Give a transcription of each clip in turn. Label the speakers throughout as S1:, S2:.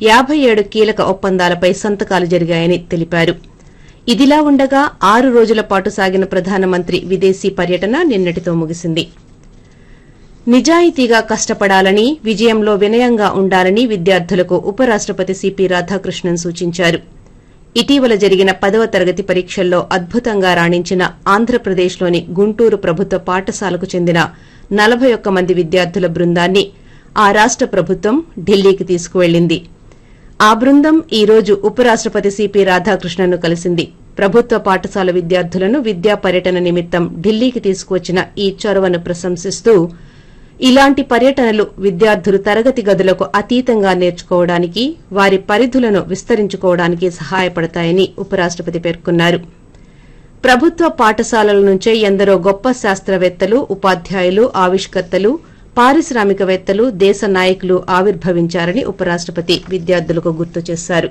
S1: యాబై ఏడు కీలక ఒప్పందాలపై సంతకాలు జరిగాయని తెలిపారు ఇదిలా ఉండగా ఆరు రోజుల పాటు సాగిన ప్రధానమంత్రి విదేశీ పర్యటన నిన్నటితో ముగిసింది నిజాయితీగా కష్టపడాలని విజయంలో వినయంగా ఉండాలని విద్యార్థులకు ఉపరాష్టపతి సిపి రాధాకృష్ణన్ సూచించారు ఇటీవల జరిగిన పదవ తరగతి పరీక్షల్లో అద్భుతంగా రాణించిన ఆంధ్రప్రదేశ్లోని గుంటూరు ప్రభుత్వ పాఠశాలకు చెందిన నలభై ఒక్క మంది విద్యార్థుల బృందాన్ని ఆ రాష్ట ప్రభుత్వం ఢిల్లీకి తీసుకువెళ్లింది ఆ బృందం ఈ రోజు ఉపరాష్టపతి సిపి రాధాకృష్ణన్ను కలిసింది ప్రభుత్వ పాఠశాల విద్యార్థులను విద్యా పర్యటన నిమిత్తం ఢిల్లీకి తీసుకువచ్చిన ఈ చొరవను ప్రశంసిస్తూ ఇలాంటి పర్యటనలు విద్యార్థులు తరగతి గదులకు అతీతంగా నేర్చుకోవడానికి వారి పరిధులను విస్తరించుకోవడానికి సహాయపడతాయని ఉపరాష్టపతి పేర్కొన్నారు ప్రభుత్వ పాఠశాలల నుంచే ఎందరో గొప్ప శాస్త్రవేత్తలు ఉపాధ్యాయులు ఆవిష్కర్తలు పారిశ్రామికవేత్తలు దేశ నాయకులు ఆవిర్భవించారని ఉపరాష్టపతి విద్యార్థులకు గుర్తు చేశారు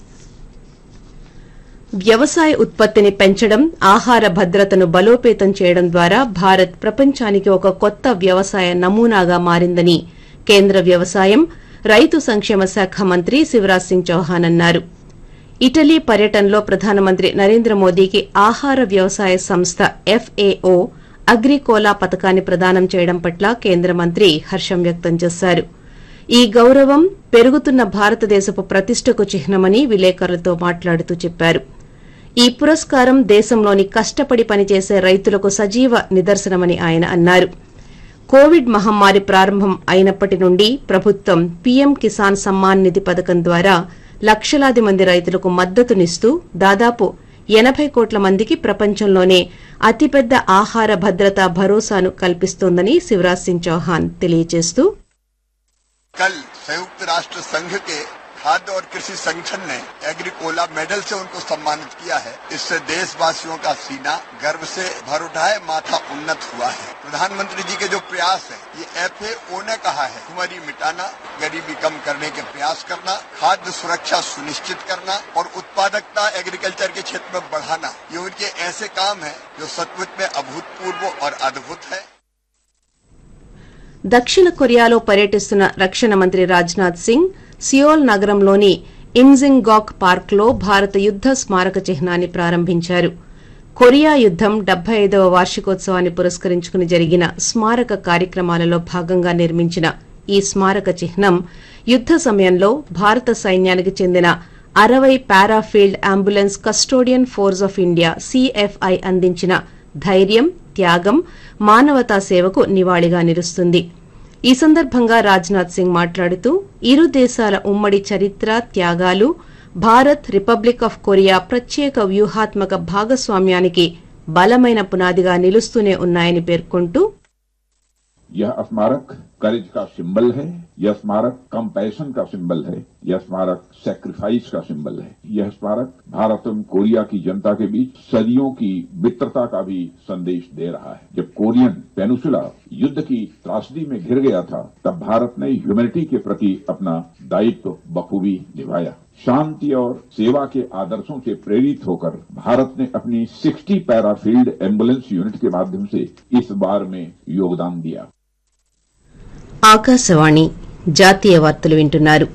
S1: వ్యవసాయ ఉత్పత్తిని పెంచడం ఆహార భద్రతను బలోపేతం చేయడం ద్వారా భారత్ ప్రపంచానికి ఒక కొత్త వ్యవసాయ నమూనాగా మారిందని కేంద్ర వ్యవసాయం రైతు సంక్షేమ శాఖ మంత్రి శివరాజ్ సింగ్ చౌహాన్ అన్నారు ఇటలీ పర్యటనలో ప్రధానమంత్రి నరేంద్ర మోదీకి ఆహార వ్యవసాయ సంస్థ ఎఫ్ఏఓ అగ్రికోలా పథకాన్ని ప్రదానం చేయడం పట్ల కేంద్ర మంత్రి హర్షం వ్యక్తం చేశారు ఈ గౌరవం పెరుగుతున్న భారతదేశపు ప్రతిష్టకు చిహ్నమని విలేకరులతో మాట్లాడుతూ చెప్పారు ఈ పురస్కారం దేశంలోని కష్టపడి పనిచేసే రైతులకు సజీవ నిదర్శనమని ఆయన అన్నారు కోవిడ్ మహమ్మారి ప్రారంభం అయినప్పటి నుండి ప్రభుత్వం పీఎం కిసాన్ సమ్మాన్ నిధి పథకం ద్వారా లక్షలాది మంది రైతులకు మద్దతునిస్తూ దాదాపు ఎనబై కోట్ల మందికి ప్రపంచంలోనే అతిపెద్ద ఆహార భద్రతా భరోసాను కల్పిస్తోందని శివరాజ్ సింగ్ చౌహాన్ తెలియజేస్తూ
S2: कल संयुक्त राष्ट्र संघ के खाद्य और कृषि संगठन ने एग्रीकोला मेडल से उनको सम्मानित किया है इससे देशवासियों का सीना गर्व से भर उठा है माथा उन्नत हुआ है प्रधानमंत्री जी के जो प्रयास है ये एफ ने कहा है भुखमरी मिटाना गरीबी कम करने के प्रयास करना खाद्य सुरक्षा सुनिश्चित करना और उत्पादकता एग्रीकल्चर के क्षेत्र में बढ़ाना ये उनके ऐसे काम है जो सचमुच में अभूतपूर्व और अद्भुत है
S1: దక్షిణ కొరియాలో పర్యటిస్తున్న రక్షణ మంత్రి రాజ్నాథ్ సింగ్ సియోల్ నగరంలోని ఇమ్జింగాక్ పార్క్లో భారత యుద్ద స్మారక చిహ్నాన్ని ప్రారంభించారు కొరియా యుద్దం డెబ్బై ఐదవ వార్షికోత్సవాన్ని పురస్కరించుకుని జరిగిన స్మారక కార్యక్రమాలలో భాగంగా నిర్మించిన ఈ స్మారక చిహ్నం యుద్ద సమయంలో భారత సైన్యానికి చెందిన అరవై para field ambulance custodian force of India C F I అందించిన ధైర్యం త్యాగం మానవతా సేవకు నివాళిగా నిలుస్తుంది ఈ సందర్భంగా రాజ్నాథ్ సింగ్ మాట్లాడుతూ ఇరు దేశాల ఉమ్మడి చరిత్ర త్యాగాలు భారత్ రిపబ్లిక్ ఆఫ్ కొరియా ప్రత్యేక వ్యూహాత్మక భాగస్వామ్యానికి బలమైన పునాదిగా నిలుస్తూనే ఉన్నాయని పేర్కొంటూ
S3: यह स्मारक करेज का सिंबल है यह स्मारक कंपैशन का सिंबल है यह स्मारक सेक्रीफाइस का सिंबल है यह स्मारक भारत एवं कोरिया की जनता के बीच सदियों की मित्रता का भी संदेश दे रहा है जब कोरियन पेनुसुला युद्ध की त्रासदी में घिर गया था तब भारत ने ह्यूमैनिटी के प्रति अपना दायित्व बखूबी निभाया शांति और सेवा के आदर्शों से प्रेरित होकर भारत ने अपनी 60 पैराफील्ड एम्बुलेंस यूनिट के माध्यम से इस बार में योगदान दिया
S1: ఆకాశవాణి జాతీయ వార్తలు వింటున్నారు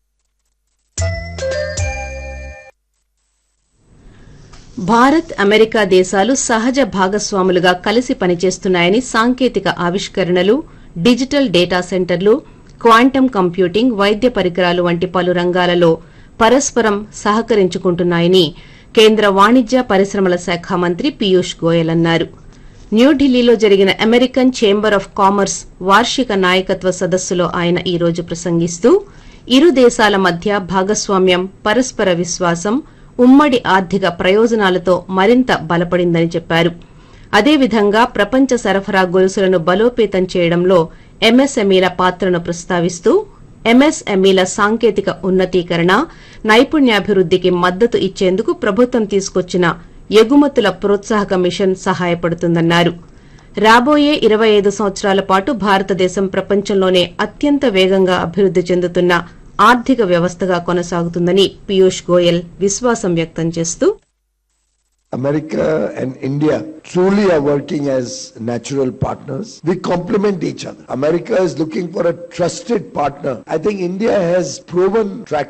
S1: భారత్ అమెరికా దేశాలు సహజ భాగస్వాములుగా కలిసి పనిచేస్తున్నాయని సాంకేతిక ఆవిష్కరణలు డిజిటల్ డేటా సెంటర్లు క్వాంటమ్ కంప్యూటింగ్ వైద్య పరికరాలు వంటి పలు రంగాలలో పరస్పరం సహకరించుకుంటున్నాయని కేంద్ర వాణిజ్య పరిశ్రమల శాఖ మంత్రి పీయూష్ గోయల్ అన్నారు న్యూఢిల్లీలో జరిగిన అమెరికన్ ఛేంబర్ ఆఫ్ కామర్స్ వార్షిక నాయకత్వ సదస్సులో ఆయన ఈ రోజు ప్రసంగిస్తూ ఇరు దేశాల మధ్య భాగస్వామ్యం పరస్పర విశ్వాసం ఉమ్మడి ఆర్థిక ప్రయోజనాలతో మరింత బలపడిందని చెప్పారు అదేవిధంగా ప్రపంచ సరఫరా గొలుసులను బలోపేతం చేయడంలో ఎంఎస్ఎంఈల పాత్రను ప్రస్తావిస్తూ ఎంఎస్ఎంఈల సాంకేతిక ఉన్నతీకరణ నైపుణ్యాభివృద్దికి మద్దతు ఇచ్చేందుకు ప్రభుత్వం తీసుకొచ్చిన ఎగుమతుల ప్రోత్సాహక మిషన్ సహాయపడుతుందన్నారు రాబోయే ఇరవై ఐదు సంవత్సరాల పాటు భారతదేశం ప్రపంచంలోనే అత్యంత వేగంగా అభివృద్ది చెందుతున్న ఆర్థిక వ్యవస్థగా కొనసాగుతుందని పీయూష్ గోయల్ విశ్వాసం వ్యక్తం చేస్తూ
S4: America and India truly are working as natural partners. We complement each other. America is looking for a trusted partner. I think India has proven track